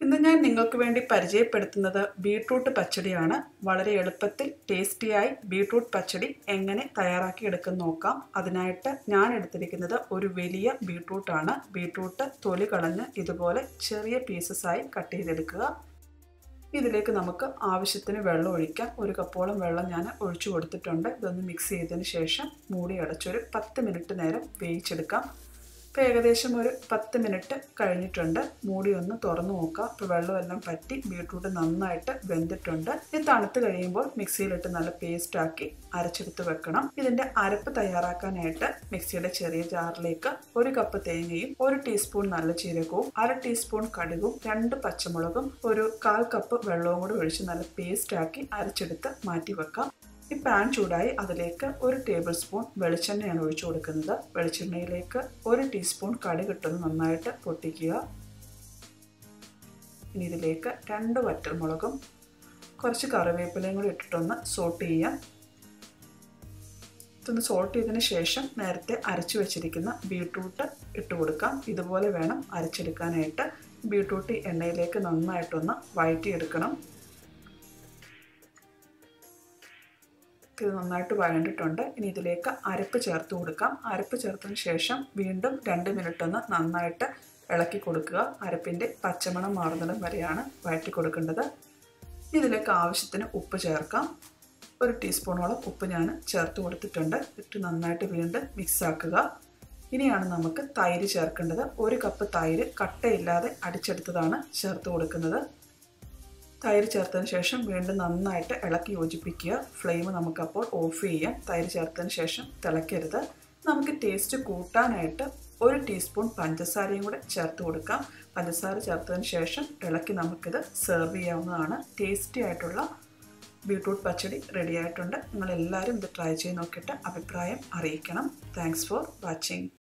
ഇന്ന് ഞാൻ നിങ്ങൾക്ക് വേണ്ടി പരിചയപ്പെടുത്തുന്നത് ബീട്രൂട്ട് പച്ചടിയാണ് വളരെ എളുപ്പത്തിൽ ടേസ്റ്റിയായി ബീട്രൂട്ട് പച്ചടി എങ്ങനെ തയ്യാറാക്കിയെടുക്കും നോക്കാം അതിനായിട്ട് ഞാൻ എടുത്തിരിക്കുന്നത് ഒരു വലിയ ബീട്രൂട്ടാണ് ബീട്രൂട്ട് തൊലി കളഞ്ഞ് ഇതുപോലെ ചെറിയ പീസസായി കട്ട് ചെയ്തെടുക്കുക ഇതിലേക്ക് നമുക്ക് ആവശ്യത്തിന് വെള്ളം ഒഴിക്കാം ഒരു കപ്പോളം വെള്ളം ഞാൻ ഒഴിച്ചു കൊടുത്തിട്ടുണ്ട് ഇതൊന്ന് മിക്സ് ചെയ്തതിന് ശേഷം മൂടി അടച്ചൊരു പത്ത് മിനിറ്റ് നേരം വേവിച്ചെടുക്കാം ഇപ്പോൾ ഏകദേശം ഒരു പത്ത് മിനിറ്റ് കഴിഞ്ഞിട്ടുണ്ട് മൂടി ഒന്ന് തുറന്നു നോക്കാം ഇപ്പോൾ വെള്ളമെല്ലാം പറ്റി ബീട്രൂട്ട് നന്നായിട്ട് വെന്തിട്ടുണ്ട് ഇത് തണുത്ത് കഴിയുമ്പോൾ മിക്സിയിലിട്ട് നല്ല പേസ്റ്റ് ആക്കി അരച്ചെടുത്ത് വെക്കണം ഇതിൻ്റെ അരപ്പ് തയ്യാറാക്കാനായിട്ട് മിക്സിയുടെ ചെറിയ ജാറിലേക്ക് ഒരു കപ്പ് തേങ്ങയും ഒരു ടീസ്പൂൺ നല്ല ജീരകവും അര ടീസ്പൂൺ കടുകും രണ്ട് പച്ചമുളകും ഒരു കാൽ കപ്പ് വെള്ളവും കൂടി ഒഴിച്ച് നല്ല പേസ്റ്റ് ആക്കി അരച്ചെടുത്ത് മാറ്റി വെക്കാം ഈ പാൻ ചൂടായി അതിലേക്ക് ഒരു ടേബിൾ സ്പൂൺ വെളിച്ചെണ്ണയാണ് ഒഴിച്ചു കൊടുക്കുന്നത് വെളിച്ചെണ്ണയിലേക്ക് ഒരു ടീസ്പൂൺ കടുകിട്ടത് നന്നായിട്ട് പൊട്ടിക്കുക ഇനി ഇതിലേക്ക് രണ്ട് വറ്റൽമുളകും കുറച്ച് കറിവേപ്പിലയും കൂടി ഇട്ടിട്ടൊന്ന് സോട്ട് ചെയ്യാം ഇതൊന്ന് സോട്ട് ചെയ്തതിന് ശേഷം നേരത്തെ അരച്ചു വെച്ചിരിക്കുന്ന ബീട്രൂട്ട് ഇട്ട് കൊടുക്കാം ഇതുപോലെ വേണം അരച്ചെടുക്കാനായിട്ട് ബീട്രൂട്ട് എണ്ണയിലേക്ക് നന്നായിട്ടൊന്ന് വഴറ്റിയെടുക്കണം ഇത് നന്നായിട്ട് വഴണ്ടിട്ടുണ്ട് ഇനി ഇതിലേക്ക് അരപ്പ് ചേർത്ത് കൊടുക്കാം അരപ്പ് ചേർത്തതിന് ശേഷം വീണ്ടും രണ്ട് മിനിറ്റ് ഒന്ന് നന്നായിട്ട് ഇളക്കി കൊടുക്കുക അരപ്പിൻ്റെ പച്ചമണം മാറുന്നിടം വരെയാണ് വഴറ്റി കൊടുക്കേണ്ടത് ഇതിലേക്ക് ആവശ്യത്തിന് ഉപ്പ് ചേർക്കാം ഒരു ടീസ്പൂണോളം ഉപ്പ് ഞാൻ ചേർത്ത് കൊടുത്തിട്ടുണ്ട് ഇട്ട് നന്നായിട്ട് വീണ്ടും മിക്സ് ആക്കുക ഇനിയാണ് നമുക്ക് തൈര് ചേർക്കേണ്ടത് ഒരു കപ്പ് തൈര് കട്ടയില്ലാതെ അടിച്ചെടുത്തതാണ് ചേർത്ത് കൊടുക്കുന്നത് തൈര് ചേർത്തതിന് ശേഷം വീണ്ടും നന്നായിട്ട് ഇളക്കി യോജിപ്പിക്കുക ഫ്ലെയിം നമുക്കപ്പോൾ ഓഫ് ചെയ്യാം തൈര് ചേർത്തതിന് ശേഷം തിളക്കരുത് നമുക്ക് ടേസ്റ്റ് കൂട്ടാനായിട്ട് ഒരു ടീസ്പൂൺ പഞ്ചസാരയും കൂടെ ചേർത്ത് കൊടുക്കാം പഞ്ചസാര ചേർത്തതിന് ശേഷം ഇളക്കി നമുക്കിത് സെർവ് ചെയ്യാവുന്നതാണ് ടേസ്റ്റി ആയിട്ടുള്ള ബീട്രൂട്ട് പച്ചടി റെഡി ആയിട്ടുണ്ട് നിങ്ങളെല്ലാവരും ഇത് ട്രൈ ചെയ്ത് നോക്കിയിട്ട് അഭിപ്രായം അറിയിക്കണം താങ്ക്സ് ഫോർ വാച്ചിങ്